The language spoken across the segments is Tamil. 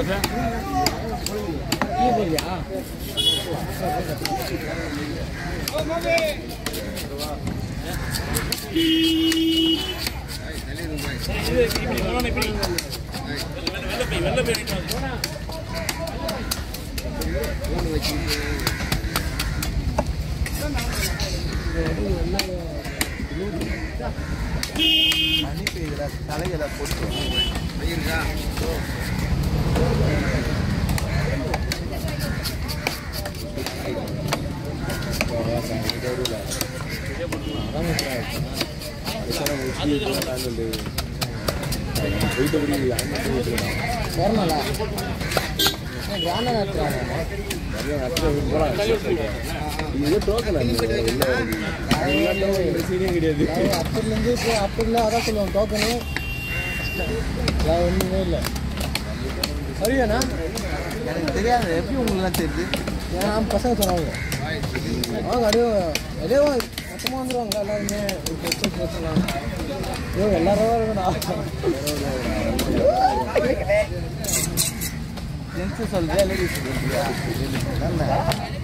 பாசா டீ போடலையா இது இப்படி வரணும் இப்படி வெள்ளை வெள்ளை பை வெள்ளை பை நினைக்காது. தலைகளை போட்டு வரணும்ல கிராம நடத்துறாங்க கிடையாது அப்போதுலேருந்து இப்போ அப்போதுல அதான் சொல்லுவோம் டோக்கனு ஒன்றுமே இல்லை சரியாண்ணா எனக்கு தெரியாது எப்படி உங்களுக்குலாம் தெரியுது ஏன்னா பசங்க சொன்னாங்க வாங்க அப்படியே அப்படியே மொத்தமாக வந்துடுவாங்க எல்லாருமே பிரச்சனை பிரச்சனை ஐயோ எல்லாரும் இருக்கடா ஜென்ஸ் சொல்றியா லேடிஸ் சொல்றியா நல்ல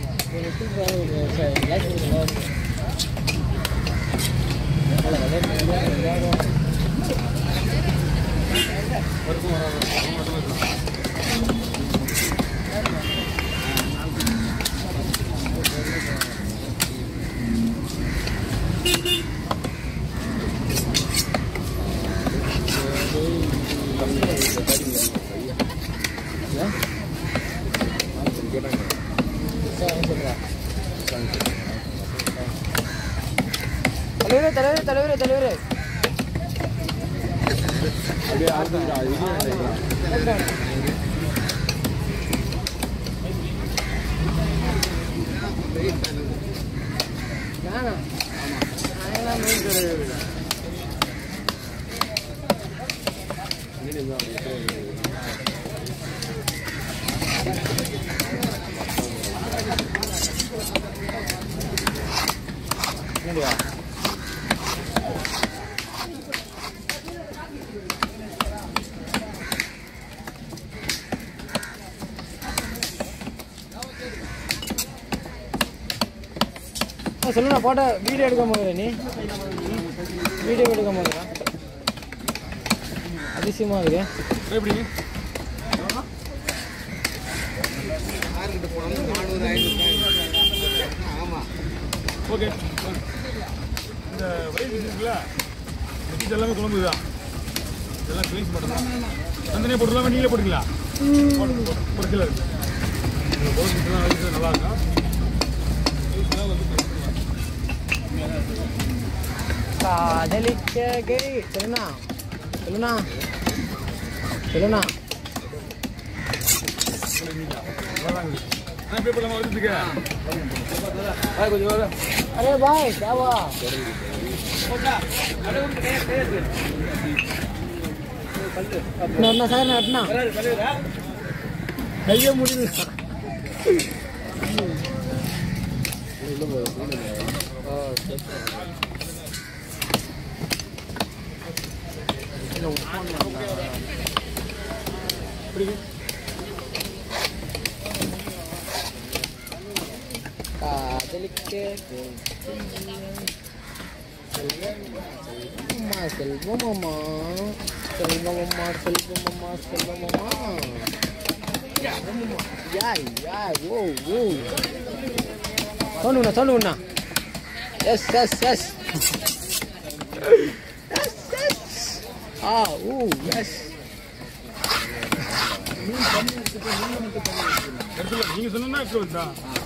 தலைவரே தலைவரே தலைவரே தலைவரே வேணாம் அதெல்லாம் மீன் கிடையாது சொல்லுண்ணா போட்டோ வீடியோ எடுக்க போகிற நீ வீடியோ எடுக்க போகிறா அதிசயமாக இருக்கு எப்படி ஓகே இந்த வயிறு இருக்குல்ல இந்த பீஸ் எல்லாமே குழம்பு தான் இதெல்லாம் க்ளீன்ஸ் மட்டும்தான் தந்தனியாக போட்டுக்கலாமா நீங்களே போட்டுக்கலாம் போட்டு- போட்டு- ஒரு கிலோ இருக்கு இந்த குழம்பு தான் வயிறு நல்லா இருக்கும் காதலிக்க கை சொல்லுண்ணா சொல்லுண்ணா சொல்லுண்ணா நான் பே பண்ணாமல் வருதுக்கு கொஞ்சம் வர அரே பாய் தேவா அண்ணா சார் அண்ணா கைய முடியல காதலிக்க செல்வமா செல்வமாமா செல்வமாமா செல்வமாமா செல்வமாமா யாய் யாய் ஓ ஓ சொல்லுங்கண்ணா சொல்லுங்கண்ணா yes yes yes yes yes ஆ ஓ எஸ் எடுத்துல நீங்கள் சொன்னா எடுத்து வந்தா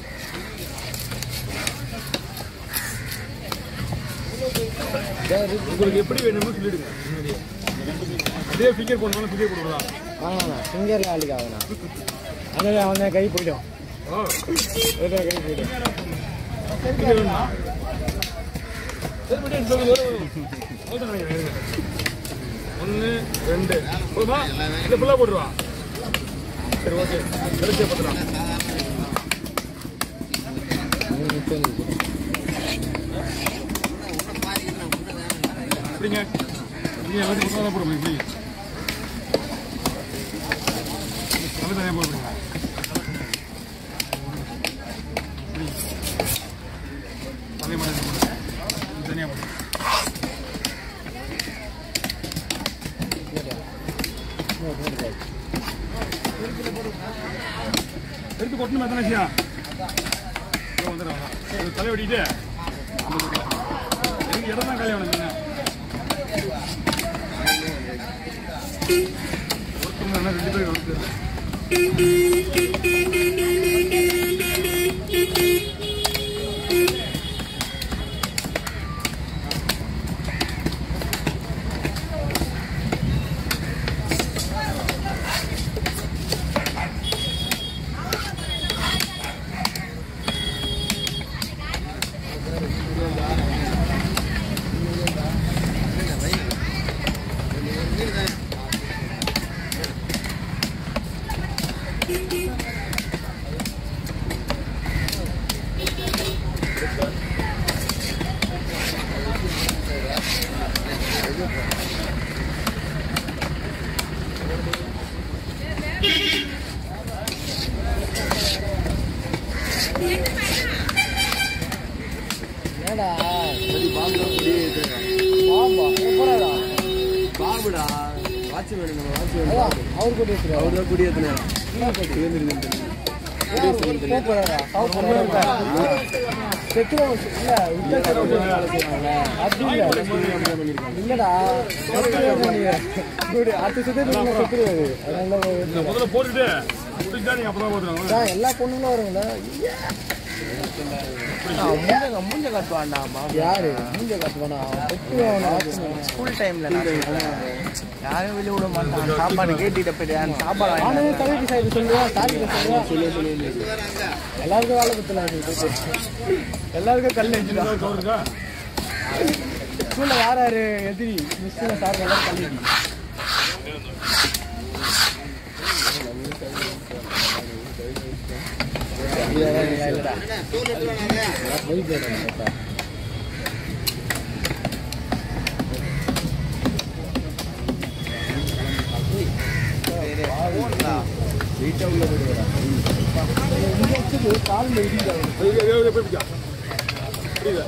உங்களுக்கு எப்படி வேணுமோ சொல்லிடுங்க முன்னாடியே. இதே ஃபிங்கர் போடணும் ஃபிங்கர் போடுவலாம் வாங்கண்ணா ஃபிங்கரில் ஆளுக்கு ஆகுண்ணா அதில் அவன் கை போயிடும் ஓ அதில் கை போயிடும் ஃபிங்கர் வேணுமா சரி விட்டு எடுத்து சொல்லு, வரும், வரும். அவ்வளவுதான் நினைக்கிறேன், இருங்க. ஒன்று ரெண்டு போதுமா இல்லை ஃபுல்லாக போட்டுருவா சரி ஓகே கடைசியாக பார்த்துலாம் அப்படிங்க நீங்கள் எல்லாத்தையும் மசாலா போட முடியும் ப்ளீஸ் நம்ம தனியாக போடுங்க அதே மாதிரி இது தனியாக போடுங்க எடுத்து கொட்டணும் எத்தனை விஷயம் வந்துடும் தலை வெட்டிட்டு எனக்கு இடம் தான் கல்யாணம் மீன் ஒருத்தவங்க ரெண்டு பேர் வந்து என்னடா பாம்பா சூப்பராடா பாபுடா வாட்ச் வேணும் நம்ம வாட்ச் அதான் அவர் கூட இருக்கிறார் அவர் தான் குடியேற்றினா சூப்பராடா சவுத் அமெரிக்கா செத்துருவோம் இல்ல வித்தியாசம் அப்படி இல்ல இல்லடா குடி அடுத்த சுத்தம் செத்துருவாரு அதனால இந்த முதல்ல போட்டுட்டு முடிஞ்சா நீங்க அப்புறம் போட்டுருவாங்க அதான் எல்லா பொண்ணுங்களும் வருங்களா மூஞ்ச மூஞ்ச காட்டுவான்டா பாபு யாரு மூஞ்ச கட்டுவானா செத்துருவான் ஸ்கூல் டைம்ல யாரும் வெளிய விட மாட்டான் சாப்பாடு கேட்டுட்டு போயிட்டு அந்த சாப்பாடு வாங்கி நானே தலைக்கு சைடு சொல்லுவா தாரிக்கு சொல்லுவா எல்லாருக்கும் வேலை குத்தலாம் எல்லாருக்கும் கல் வச்சுதான் இன்னொரு கவர் இருக்கா ஸ்கூல்ல யார் யாரு எதிரி மிஸ்ஸுங்க சார் எல்லாரும் கல்லிடி கால் இடிக்காது அது இது- இது- இது போய்ப்பிச்சா? புரியுதா?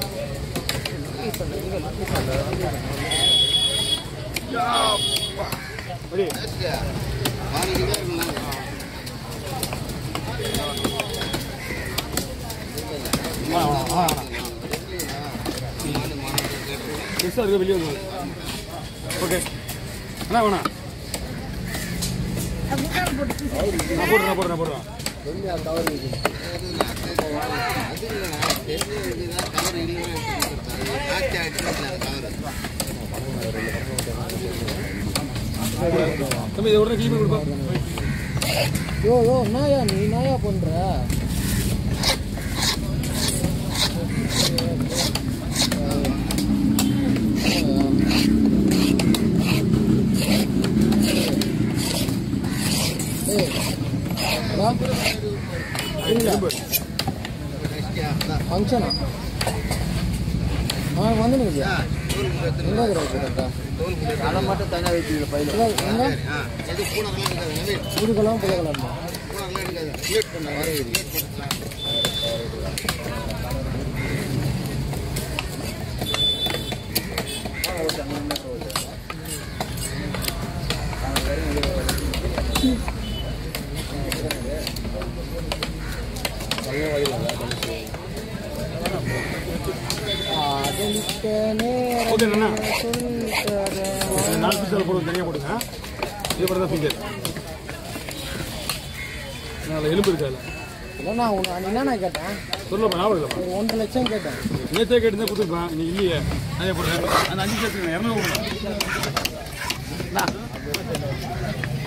யாப்பா. அப்படி. வா, வா, வா, வா. பெருசா இருக்கு வெளியே வந்து ஓகே அண்ணா வேணா நான் போடுறேன் நான் போடுறேன் நான் போடுறேன் தம்பி இதை உடனே கிளீன் பண்ணி கொடுப்பா யோ யோ நாயா நீ நாயா பண்ற ஏய், வா. இல்ல. ஃபங்க்ஷனா ஆ வந்து நிற்கியா எங்கே இருக்கிற கரெக்டா அதை மட்டும் தனியாக வச்சுக்கல பையில எங்க முதுகெல்லாம் புலகலாமா காதலிக்க நேரம் ஓகே அண்ணா சொல்லித்தரேன். இந்த நாலு பீஸ் போடுவோம் தனியாக போடுங்க இது மட்டும் தான் ஃபிங்கர் அதில் எலும்பு இருக்கு அதில் இல்லைண்ணா உன்னை நான் என்னண்ணா கேட்டேன் சொல்லப்பா ஞாபகம் இல்லைப்பா ஒரு ஒன்றரை லட்சம் கேட்டேன் நேற்றே கேட்டு தான் கொடுத்துருப்பான் இன்னைக்கு இல்லையே அதே போடுறேன் அந்த அஞ்சு சேர்த்துக்கணும் இரநூறு கொடுங்க